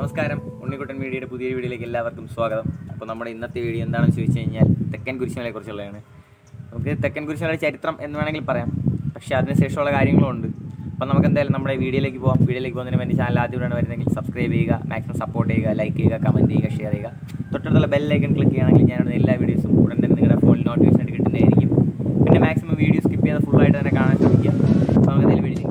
നമസ്കാരം ഉണ്ണിക്കുട്ടൻ മീഡിയയുടെ പുതിയ വീഡിയോയിലേക്ക് എല്ലാവർക്കും സ്വാഗതം അപ്പോൾ നമ്മുടെ ഇന്നത്തെ വീഡിയോ എന്താണെന്ന് ചോദിച്ചു കഴിഞ്ഞാൽ തെക്കൻ കുരിശുമലയെ കുറിച്ചുള്ളതാണ് നമുക്ക് തെക്കൻ കുരിശുമലയുടെ ചരിത്രം എന്ന് വേണമെങ്കിൽ പറയാം പക്ഷേ അതിനുശേഷമുള്ള കാര്യങ്ങളും ഉണ്ട് അപ്പോൾ നമുക്ക് എന്തായാലും നമ്മുടെ വീഡിയോയിലേക്ക് പോകാം വീഡിയോയിലേക്ക് പോകുന്നതിന് വേണ്ടി ചാനൽ ആദ്യമായിട്ടാണ് വരുന്നതെങ്കിൽ സബ്സ്ക്രൈബ് ചെയ്യുക മാക്സിമം സപ്പോർട്ട് ചെയ്യുക ലൈക്ക് ചെയ്യുക കമൻറ്റ് ചെയ്യുക ഷെയർ ചെയ്യുക തൊട്ടടുത്തുള്ള ബെല്ലൈക്കൺ ക്ലിക്ക് ചെയ്യുകയാണെങ്കിൽ ഞാനിടുന്ന എല്ലാ വീഡിയോസും ഉടൻ തന്നെ നിങ്ങളുടെ ഫോണിൽ നോട്ടിഫിക്കേഷൻ ആയിട്ട് കിട്ടുന്നതായിരിക്കും പിന്നെ മാക്സിമം വീഡിയോ സ്കിപ്പ് ചെയ്യാതെ ഫുള്ളായിട്ട് തന്നെ കാണാൻ ശ്രമിക്കുക അപ്പോൾ നമുക്ക് എന്തായാലും വീഡിയോ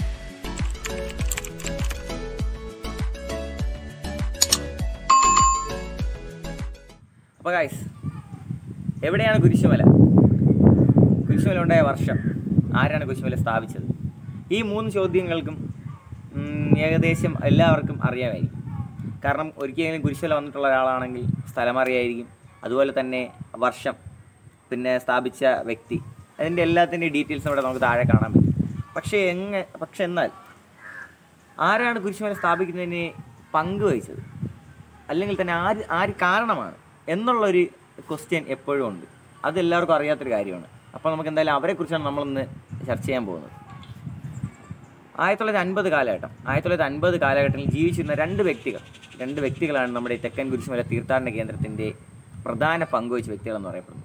അപ്പോൾ ഗൈസ് എവിടെയാണ് കുരിശുമല കുരിശുമല ഉണ്ടായ വർഷം ആരാണ് കുരിശുമല സ്ഥാപിച്ചത് ഈ മൂന്ന് ചോദ്യങ്ങൾക്കും ഉം, ഏകദേശം എല്ലാവർക്കും അറിയാമായിരിക്കും കാരണം ഒരിക്കലും കുരിശുമല വന്നിട്ടുള്ള ഒരാളാണെങ്കിൽ സ്ഥലം അറിയായിരിക്കും അതുപോലെ തന്നെ വർഷം പിന്നെ സ്ഥാപിച്ച വ്യക്തി അതിൻ്റെ എല്ലാത്തിൻ്റെയും ഡീറ്റെയിൽസ് ഇവിടെ നമുക്ക് താഴെ കാണാൻ പറ്റും പക്ഷേ എങ്ങ പക്ഷെ എന്നാൽ ആരാണ് കുരിശുമല സ്ഥാപിക്കുന്നതിന് പങ്ക് വഹിച്ചത് അല്ലെങ്കിൽ തന്നെ ആര് ആര് കാരണമാണ് എന്നുള്ളൊരു ക്വസ്റ്റ്യൻ എപ്പോഴും ഉണ്ട് അത് എല്ലാവർക്കും അറിയാത്തൊരു കാര്യമാണ് അപ്പോൾ നമുക്ക് എന്തായാലും അവരെക്കുറിച്ചാണ് നമ്മളിന്ന് ചർച്ച ചെയ്യാൻ പോകുന്നത് ആയിരത്തി തൊള്ളായിരത്തി അൻപത് കാലഘട്ടം ആയിരത്തി തൊള്ളായിരത്തി അൻപത് കാലഘട്ടത്തിൽ ജീവിച്ചിരുന്ന രണ്ട് വ്യക്തികൾ രണ്ട് വ്യക്തികളാണ് നമ്മുടെ ഈ തെക്കൻ കുരിശുമല തീർത്ഥാടന കേന്ദ്രത്തിൻ്റെ പ്രധാന പങ്കുവഹിച്ച വ്യക്തികളെന്ന് പറയപ്പെടുന്നത്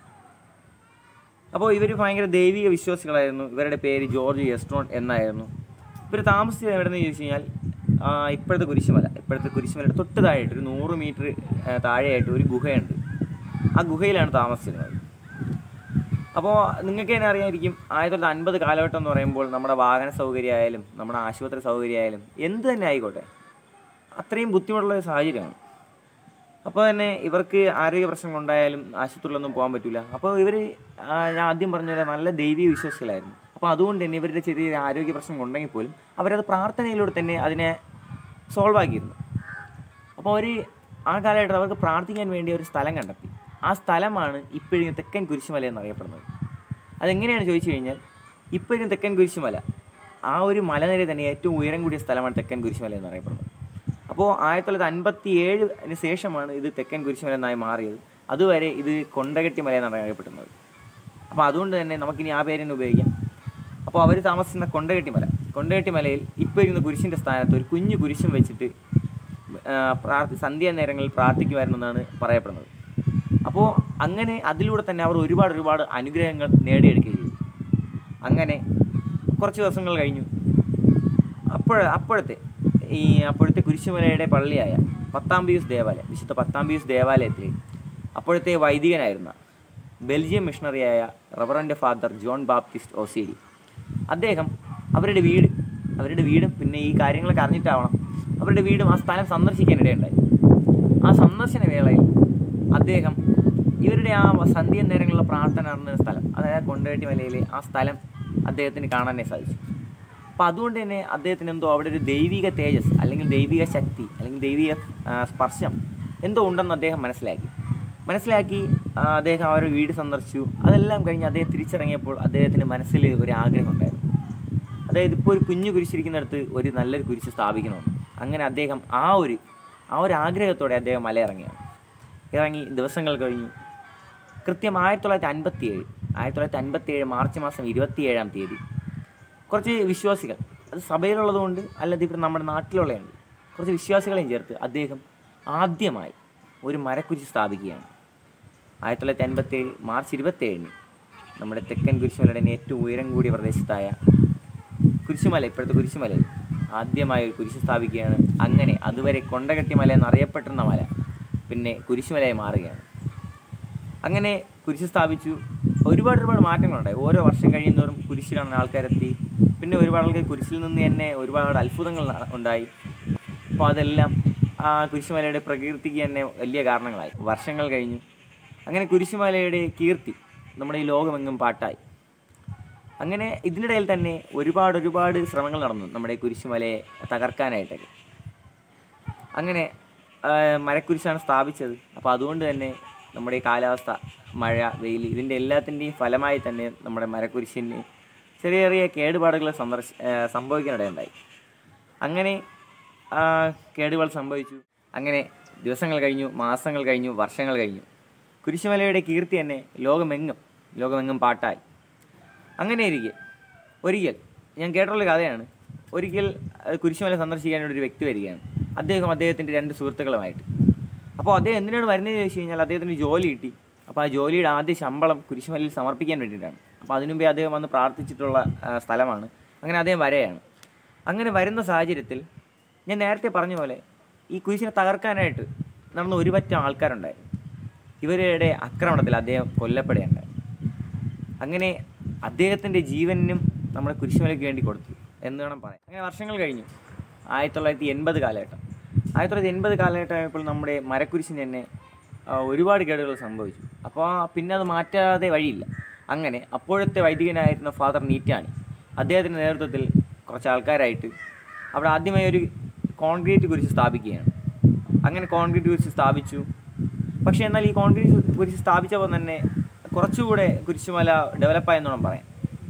അപ്പോൾ ഇവർ ഭയങ്കര ദൈവിക വിശ്വാസികളായിരുന്നു ഇവരുടെ പേര് ജോർജ് എസ്ട്രോൺ എന്നായിരുന്നു ഇവർ താമസിച്ചത് എവിടെയെന്ന് ചോദിച്ചു കഴിഞ്ഞാൽ ആ, ഇപ്പോഴത്തെ കുരിശുമല ഇപ്പോഴത്തെ കുരിശുമലയുടെ തൊട്ട് താഴെയായിട്ട് ഒരു നൂറ് മീറ്റർ താഴെയായിട്ട് ഒരു ഗുഹയുണ്ട് ആ ഗുഹയിലാണ് താമസിച്ചിരുന്നത് അപ്പോൾ നിങ്ങൾക്ക് തന്നെ അറിയാമായിരിക്കും ആയിരത്തി തൊള്ളായിരത്തി അൻപത് കാലഘട്ടം എന്ന് പറയുമ്പോൾ നമ്മുടെ വാഹന സൗകര്യമായാലും നമ്മുടെ ആശുപത്രി സൗകര്യമായാലും എന്ത് തന്നെ ആയിക്കോട്ടെ അത്രയും ബുദ്ധിമുട്ടുള്ള ഒരു സാഹചര്യമാണ് അപ്പോൾ തന്നെ ഇവർക്ക് ആരോഗ്യ പ്രശ്നങ്ങൾ ഉണ്ടായാലും ആശുപത്രിയിലൊന്നും പോകാൻ പറ്റില്ല അപ്പോൾ ഇവർ ഞാൻ ആദ്യം പറഞ്ഞ പോലെ നല്ല ദൈവീയ വിശ്വാസികളായിരുന്നു അപ്പോൾ അതുകൊണ്ട് തന്നെ ഇവരുടെ ചെറിയ ആരോഗ്യ പ്രശ്നം ഉണ്ടെങ്കിൽ പോലും അവരത് പ്രാർത്ഥനയിലൂടെ തന്നെ അതിനെ സോൾവ് ആക്കിയിരുന്നു അപ്പോൾ അവർ ആ കാലഘട്ടത്തിൽ അവർക്ക് പ്രാർത്ഥിക്കാൻ വേണ്ടി ഒരു സ്ഥലം കണ്ടെത്തി ആ സ്ഥലമാണ് ഇപ്പോഴും തെക്കൻ കുരിശുമല എന്നറിയപ്പെടുന്നത് അതെങ്ങനെയാണ് ചോദിച്ചു കഴിഞ്ഞാൽ ഇപ്പോഴും തെക്കൻ കുരിശുമല ആ ഒരു മലനിര തന്നെ ഏറ്റവും ഉയരം കൂടിയ സ്ഥലമാണ് തെക്കൻ കുരിശുമല എന്നറിയപ്പെടുന്നത് അപ്പോൾ ആയിരത്തി തൊള്ളായിരത്തി അൻപത്തി ഏഴിന് ശേഷമാണ് ഇത് തെക്കൻ കുരിശുമല എന്നായി മാറിയത് അതുവരെ ഇത് കൊണ്ടകെട്ടി മല എന്നാണ് അറിയപ്പെടുന്നത് അപ്പോൾ അതുകൊണ്ട് തന്നെ നമുക്കിനി ആ പേര് തന്നെ ഉപയോഗിക്കാം അപ്പോൾ അവർ താമസിക്കുന്ന കൊണ്ടകെട്ടി മല കൊണ്ടകെട്ടി മലയിൽ ഇപ്പോൾ ഇരുന്ന കുരിശിൻ്റെ സ്ഥാനത്ത് ഒരു കുഞ്ഞു കുരിശും വെച്ചിട്ട് ആ, പ്രാർത്ഥി സന്ധ്യാ നേരങ്ങളിൽ പ്രാർത്ഥിക്കുമായിരുന്നെന്നാണ് പറയപ്പെടുന്നത് അപ്പോൾ അങ്ങനെ അതിലൂടെ തന്നെ അവർ ഒരുപാട് ഒരുപാട് അനുഗ്രഹങ്ങൾ നേടിയെടുക്കുകയും ചെയ്തു അങ്ങനെ കുറച്ച് ദിവസങ്ങൾ കഴിഞ്ഞു അപ്പോൾ അപ്പോഴത്തെ ഈ അപ്പോഴത്തെ കുരിശുമലയുടെ പള്ളിയായ പത്താം പീയൂസ് ദേവാലയം വിശുദ്ധ പത്താം പീയൂസ് ദേവാലയത്തിൽ അപ്പോഴത്തെ വൈദികനായിരുന്ന ബെൽജിയം മിഷണറിയായ റവറൻ്റെ ഫാദർ ജോൺ ബാപ്റ്റിസ്റ്റ് ഓസേരി അദ്ദേഹം അവരുടെ വീട് അവരുടെ വീടും പിന്നെ ഈ കാര്യങ്ങളൊക്കെ അറിഞ്ഞിട്ടാവണം അവരുടെ വീടും ആ സ്ഥലം സന്ദർശിക്കാനിടയുണ്ടായി ആ സന്ദർശന വേളയിൽ അദ്ദേഹം ഇവരുടെ ആ സന്ധ്യ നേരങ്ങളിലുള്ള പ്രാർത്ഥന നടന്ന സ്ഥലം അതായത് കൊണ്ടേട്ടി മലയിലെ ആ സ്ഥലം അദ്ദേഹത്തിന് കാണാനേ സാധിച്ചു അപ്പോൾ അതുകൊണ്ട് തന്നെ അദ്ദേഹത്തിന് എന്തോ അവിടെ ഒരു ദൈവിക തേജസ് അല്ലെങ്കിൽ ദൈവിക ശക്തി അല്ലെങ്കിൽ ദൈവിക ആ, സ്പർശം എന്തോ ഉണ്ടെന്ന് അദ്ദേഹം മനസ്സിലാക്കി മനസ്സിലാക്കി ആ, അദ്ദേഹം അവരുടെ വീട് സന്ദർശിച്ചു അതെല്ലാം കഴിഞ്ഞ് അദ്ദേഹം തിരിച്ചിറങ്ങിയപ്പോൾ അദ്ദേഹത്തിന് മനസ്സിൽ ഒരു ആഗ്രഹം ഉണ്ടായിരുന്നു അതായത് ഇപ്പോൾ ഒരു കുഞ്ഞു കുരിശിരിക്കുന്നിടത്ത് ഒരു നല്ലൊരു കുരിശ് സ്ഥാപിക്കണമെന്ന് അങ്ങനെ അദ്ദേഹം ആ ഒരു ആ ഒരു ആഗ്രഹത്തോടെ അദ്ദേഹം മല ഇറങ്ങിയാണ് ഇറങ്ങി ദിവസങ്ങൾ കഴിഞ്ഞു കൃത്യം ആയിരത്തി തൊള്ളായിരത്തി അൻപത്തി ഏഴ് ആയിരത്തി തൊള്ളായിരത്തി അൻപത്തി ഏഴ് മാർച്ച് മാസം ഇരുപത്തിയേഴാം തീയതി കുറച്ച് വിശ്വാസികൾ അത് സഭയിലുള്ളതുകൊണ്ട് അല്ലാതെ ഇവിടെ നമ്മുടെ നാട്ടിലുള്ളതുണ്ട് കുറച്ച് വിശ്വാസികളെയും ചേർത്ത് അദ്ദേഹം ആദ്യമായി ഒരു മരക്കുരിശ് സ്ഥാപിക്കുകയാണ് ആയിരത്തി തൊള്ളായിരത്തി അൻപത്തി ഏഴ് മാർച്ച് ഇരുപത്തേഴിന് നമ്മുടെ തെക്കൻ കുരിശുമലയുടെ ഏറ്റവും ഉയരം കൂടിയ പ്രദേശത്തായ കുരിശുമല ഇപ്പോഴത്തെ കുരിശുമലയിൽ ആദ്യമായി ഒരു കുരിശ് സ്ഥാപിക്കുകയാണ് അങ്ങനെ അതുവരെ കൊണ്ടകെട്ടി മല എന്നറിയപ്പെട്ടിരുന്ന മല പിന്നെ കുരിശുമലയായി മാറുകയാണ് അങ്ങനെ കുരിശ് സ്ഥാപിച്ചു ഒരുപാട് ഒരുപാട് മാറ്റങ്ങളുണ്ടായി ഓരോ വർഷം കഴിയുന്നതോറും കുരിശ് കാണുന്ന ആൾക്കാരെത്തി പിന്നെ ഒരുപാട് ആൾക്കാർ കുരിശിൽ നിന്ന് തന്നെ ഒരുപാട് അത്ഭുതങ്ങൾ ന- ഉണ്ടായി അപ്പോൾ അതെല്ലാം ആ കുരിശുമലയുടെ പ്രകീർത്തിക്ക് തന്നെ വലിയ കാരണങ്ങളായി വർഷങ്ങൾ കഴിഞ്ഞു അങ്ങനെ കുരിശുമലയുടെ കീർത്തി നമ്മുടെ ഈ ലോകമെങ്ങും പാട്ടായി അങ്ങനെ ഇതിനിടയിൽ തന്നെ ഒരുപാട് ഒരുപാട് ശ്രമങ്ങൾ നടന്നു നമ്മുടെ ഈ കുരിശുമലയെ തകർക്കാനായിട്ടൊക്കെ അങ്ങനെ ആ, മരക്കുരിശാണ് സ്ഥാപിച്ചത് അപ്പോൾ അതുകൊണ്ട് തന്നെ നമ്മുടെ ഈ കാലാവസ്ഥ മഴ വെയിൽ ഇതിൻ്റെ എല്ലാത്തിൻ്റെയും ഫലമായി തന്നെ നമ്മുടെ മരക്കുരിശിന് ചെറിയ ചെറിയ കേടുപാടുകൾ സന്ദർശ ആ, സംഭവിക്കാനിടയുണ്ടായി അങ്ങനെ ആ, കേടുപാട് സംഭവിച്ചു അങ്ങനെ ദിവസങ്ങൾ കഴിഞ്ഞു മാസങ്ങൾ കഴിഞ്ഞു വർഷങ്ങൾ കഴിഞ്ഞു കുരിശുമലയുടെ കീർത്തി തന്നെ ലോകമെങ്ങും ലോകമെങ്ങും പാട്ടായി അങ്ങനെ ഇരിക്കെ ഒരിക്കൽ ഞാൻ കേട്ടുള്ള കഥയാണ് ഒരിക്കൽ അഹ് കുരിശുമല സന്ദർശിക്കാൻ ഒരു വ്യക്തി വരികയാണ് അദ്ദേഹം അദ്ദേഹത്തിൻ്റെ രണ്ട് സുഹൃത്തുക്കളുമായിട്ട് അപ്പോൾ അദ്ദേഹം എന്തിനാണ് വരുന്നത് ചോദിച്ചു കഴിഞ്ഞാൽ അദ്ദേഹത്തിന് ജോലി കിട്ടി അപ്പോൾ ആ ജോലിയുടെ ആദ്യ ശമ്പളം കുരിശുമലയിൽ സമർപ്പിക്കാൻ വേണ്ടിയിട്ടാണ് അപ്പോൾ അതിനുമുമ്പേ അദ്ദേഹം വന്ന് പ്രാർത്ഥിച്ചിട്ടുള്ള ആ, സ്ഥലമാണ് അങ്ങനെ അദ്ദേഹം വരെയാണ് അങ്ങനെ വരുന്ന സാഹചര്യത്തിൽ ഞാൻ നേരത്തെ പറഞ്ഞ പോലെ ഈ കുരിശിനെ തകർക്കാനായിട്ട് നടന്ന ഒരു പറ്റം ആൾക്കാരുണ്ടായിരുന്നു ഇവരുടെ ആക്രമണത്തിൽ അദ്ദേഹം കൊല്ലപ്പെടുകയുണ്ടായി അങ്ങനെ അദ്ദേഹത്തിൻ്റെ ജീവനും നമ്മുടെ കുരിശുമലയ്ക്ക് വേണ്ടി കൊടുത്തു എന്ന് വേണം പറയാം അങ്ങനെ വർഷങ്ങൾ കഴിഞ്ഞു ആയിരത്തി തൊള്ളായിരത്തി എൺപത് കാലഘട്ടം ആയിരത്തി തൊള്ളായിരത്തി എൺപത് കാലഘട്ടമായപ്പോൾ നമ്മുടെ മരക്കുരിശിന് തന്നെ ആ, ഒരുപാട് കേടുകൾ സംഭവിച്ചു അപ്പോൾ പിന്നെ അത് മാറ്റാതെ വഴിയില്ല അങ്ങനെ അപ്പോഴത്തെ വൈദികനായിരുന്ന ഫാദർ നീറ്റാണി അദ്ദേഹത്തിൻ്റെ നേതൃത്വത്തിൽ കുറച്ച് ആൾക്കാരായിട്ട് അവിടെ ആദ്യമായി ഒരു കോൺക്രീറ്റ് കുരിശ് സ്ഥാപിക്കുകയാണ് അങ്ങനെ കോൺക്രീറ്റ് കുരിശ് സ്ഥാപിച്ചു പക്ഷേ എന്നാൽ ഈ കോൺക്രീറ്റ് കുരിശ് സ്ഥാപിച്ചപ്പോൾ തന്നെ കുറച്ചുകൂടെ കുരിശുമല ഡെവലപ്പായെന്നോണം പറയാം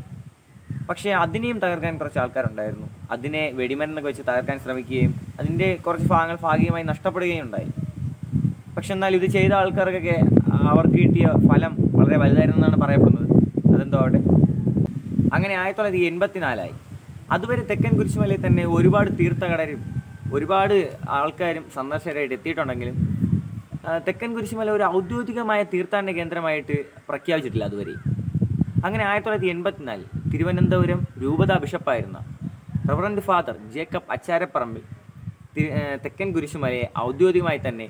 പക്ഷേ അതിനെയും തകർക്കാൻ കുറച്ച് ആൾക്കാരുണ്ടായിരുന്നു അതിനെ വെടിമരുന്നൊക്കെ വെച്ച് തകർക്കാൻ ശ്രമിക്കുകയും അതിൻ്റെ കുറച്ച് ഭാഗങ്ങൾ ഭാഗികമായി നഷ്ടപ്പെടുകയും ഉണ്ടായി പക്ഷെ എന്നാൽ ഇത് ചെയ്ത ആൾക്കാർക്കൊക്കെ അവർക്ക് കിട്ടിയ ഫലം വളരെ വലുതായിരുന്നെന്നാണ് പറയപ്പെടുന്നത് അതെന്തോ അവിടെ അങ്ങനെ ആയിരത്തി തൊള്ളായിരത്തി എൺപത്തിനാലായി അതുവരെ തെക്കൻ കുരിശുമലയിൽ തന്നെ ഒരുപാട് തീർത്ഥകടരും ഒരുപാട് ആൾക്കാരും സന്ദർശകരായിട്ട് എത്തിയിട്ടുണ്ടെങ്കിലും ആ, തെക്കൻ കുരിശുമല ഒരു ഔദ്യോഗികമായ തീർത്ഥാടന കേന്ദ്രമായിട്ട് പ്രഖ്യാപിച്ചിട്ടില്ല അതുവരെ അങ്ങനെ ആയിരത്തി തൊള്ളായിരത്തി എൺപത്തിനാലിൽ തിരുവനന്തപുരം രൂപതാ ബിഷപ്പായിരുന്ന റവറൻഡ് ഫാദർ ജേക്കബ് അച്ചാരപ്പറമ്പിൽ തി- ഏ, തെക്കൻ കുരിശുമലയെ ഔദ്യോഗികമായി തന്നെ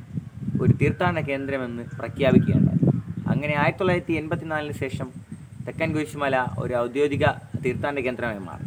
ഒരു തീർത്ഥാടന കേന്ദ്രമെന്ന് പ്രഖ്യാപിക്കുകയുണ്ടായി അങ്ങനെ ആയിരത്തി തൊള്ളായിരത്തി എൺപത്തിനാലിന് ശേഷം തെക്കൻ കുരിശുമല ഒരു ഔദ്യോഗിക തീർത്ഥാടന കേന്ദ്രമായി മാറി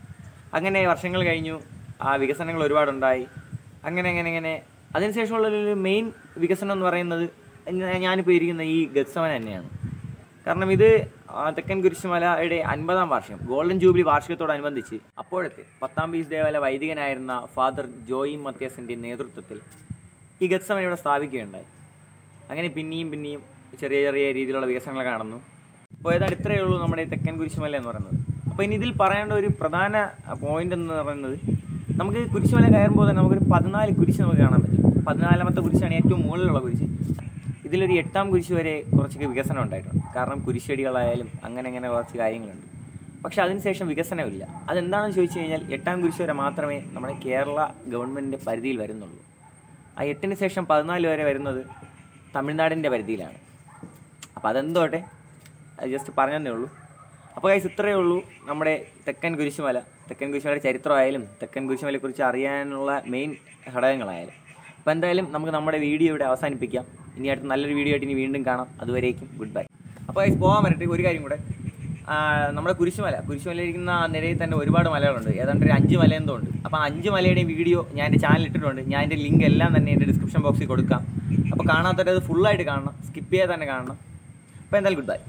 അങ്ങനെ വർഷങ്ങൾ കഴിഞ്ഞു ആ വികസനങ്ങൾ ഒരുപാടുണ്ടായി അങ്ങനെ അങ്ങനെ അങ്ങനെ അതിനുശേഷമുള്ള ഒരു മെയിൻ വികസനം എന്ന് പറയുന്നത് ഞാ- ഞാനിപ്പോൾ ഇരിക്കുന്ന ഈ ഗത്സവൻ തന്നെയാണ് കാരണം ഇത് ആ, തെക്കൻ കുരിശുമലയുടെ അൻപതാം വാർഷികം ഗോൾഡൻ ജൂബിലി വാർഷികത്തോടനുബന്ധിച്ച് അപ്പോഴത്തെ പത്താം പീസ് ദേവാലയ വൈദികനായിരുന്ന ഫാദർ ജോയി മത്യാസിൻ്റെ നേതൃത്വത്തിൽ ഈ ഗത്സവൻ ഇവിടെ സ്ഥാപിക്കുകയുണ്ടായി അങ്ങനെ പിന്നെയും പിന്നെയും ചെറിയ ചെറിയ രീതിയിലുള്ള വികസനങ്ങൾ കാണുന്നു അപ്പോൾ ഏതാണ്ട് ഇത്രയേ ഉള്ളൂ നമ്മുടെ ഈ തെക്കൻ കുരിശുമല എന്ന് പറയുന്നത് അപ്പോൾ ഇനി ഇതിൽ പറയേണ്ട ഒരു പ്രധാന പോയിന്റ് എന്ന് പറയുന്നത് നമുക്ക് കുരിശുമല കയറുമ്പോൾ തന്നെ നമുക്കൊരു പതിനാല് കുരിശ് നമുക്ക് കാണാൻ പറ്റും പതിനാലാമത്തെ കുരിശാണ് ഏറ്റവും മുകളിലുള്ള കുരിശ് ഇതിലൊരു എട്ടാം കുരിശ് വരെ കുറച്ചൊക്കെ വികസനം ഉണ്ടായിട്ടുണ്ട് കാരണം കുരിശടികളായാലും അങ്ങനെ അങ്ങനെ കുറച്ച് കാര്യങ്ങളുണ്ട് പക്ഷെ അതിനുശേഷം വികസനമില്ല അതെന്താണെന്ന് ചോദിച്ചു കഴിഞ്ഞാൽ എട്ടാം കുരിശ് വരെ മാത്രമേ നമ്മുടെ കേരള ഗവൺമെൻറ്റിൻ്റെ പരിധിയിൽ വരുന്നുള്ളൂ ആ എട്ടിന് ശേഷം പതിനാല് വരെ വരുന്നത് തമിഴ്നാടിൻ്റെ പരിധിയിലാണ് അപ്പോൾ അതെന്തോട്ടെ അത് ജസ്റ്റ് പറഞ്ഞതേ ഉള്ളൂ അപ്പോൾ കൈസ് ഇത്രയേ ഉള്ളൂ നമ്മുടെ തെക്കൻ കുരിശുമല തെക്കൻ കുരിശുമലയുടെ ചരിത്രമായാലും തെക്കൻ കുരിശുമലയെക്കുറിച്ച് അറിയാനുള്ള മെയിൻ ഘടകങ്ങളായാലും അപ്പോൾ എന്തായാലും നമുക്ക് നമ്മുടെ വീഡിയോ ഇവിടെ അവസാനിപ്പിക്കാം ഇനി അടുത്ത നല്ലൊരു വീഡിയോ ആയിട്ട് ഇനി വീണ്ടും കാണാം അതുവരേക്കും ഗുഡ് ബൈ അപ്പോൾ കൈസ് പോകാൻ വരട്ടെ ഒരു കാര്യം കൂടെ ആ, നമ്മുടെ കുരിശുമല കുരിശുമലയിരിക്കുന്ന ആ നിരയിൽ തന്നെ ഒരുപാട് മലകളുണ്ട് ഏതാണ്ട് ഒരു അഞ്ച് മല എന്തോ ഉണ്ട് അപ്പോൾ ആ അഞ്ച് മലയുടെയും വീഡിയോ ഞാൻ എൻ്റെ ചാനൽ ഇട്ടിട്ടുണ്ട് ഞാൻ എൻ്റെ ലിങ്ക് എല്ലാം തന്നെ എൻ്റെ ഡിസ്ക്രിപ്ഷൻ ബോക്സിൽ കൊടുക്കാം അപ്പോൾ കാണാത്തവരെ അത് ഫുള്ളായിട്ട് കാണണം സ്കിപ്പ് ചെയ്യാതെ തന്നെ കാണണം അപ്പോൾ എന്തായാലും ഗുഡ് ബൈ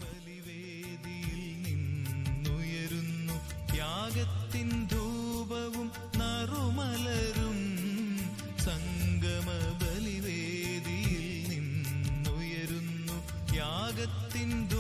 നിന്നുയരുന്നു ത്യാഗത്തിൻ ധൂപവും നറുമലരും സംഗമ ബലിവേദിയിൽ നിന്നുയരുന്നു ത്യാഗത്തിൻ ധൂ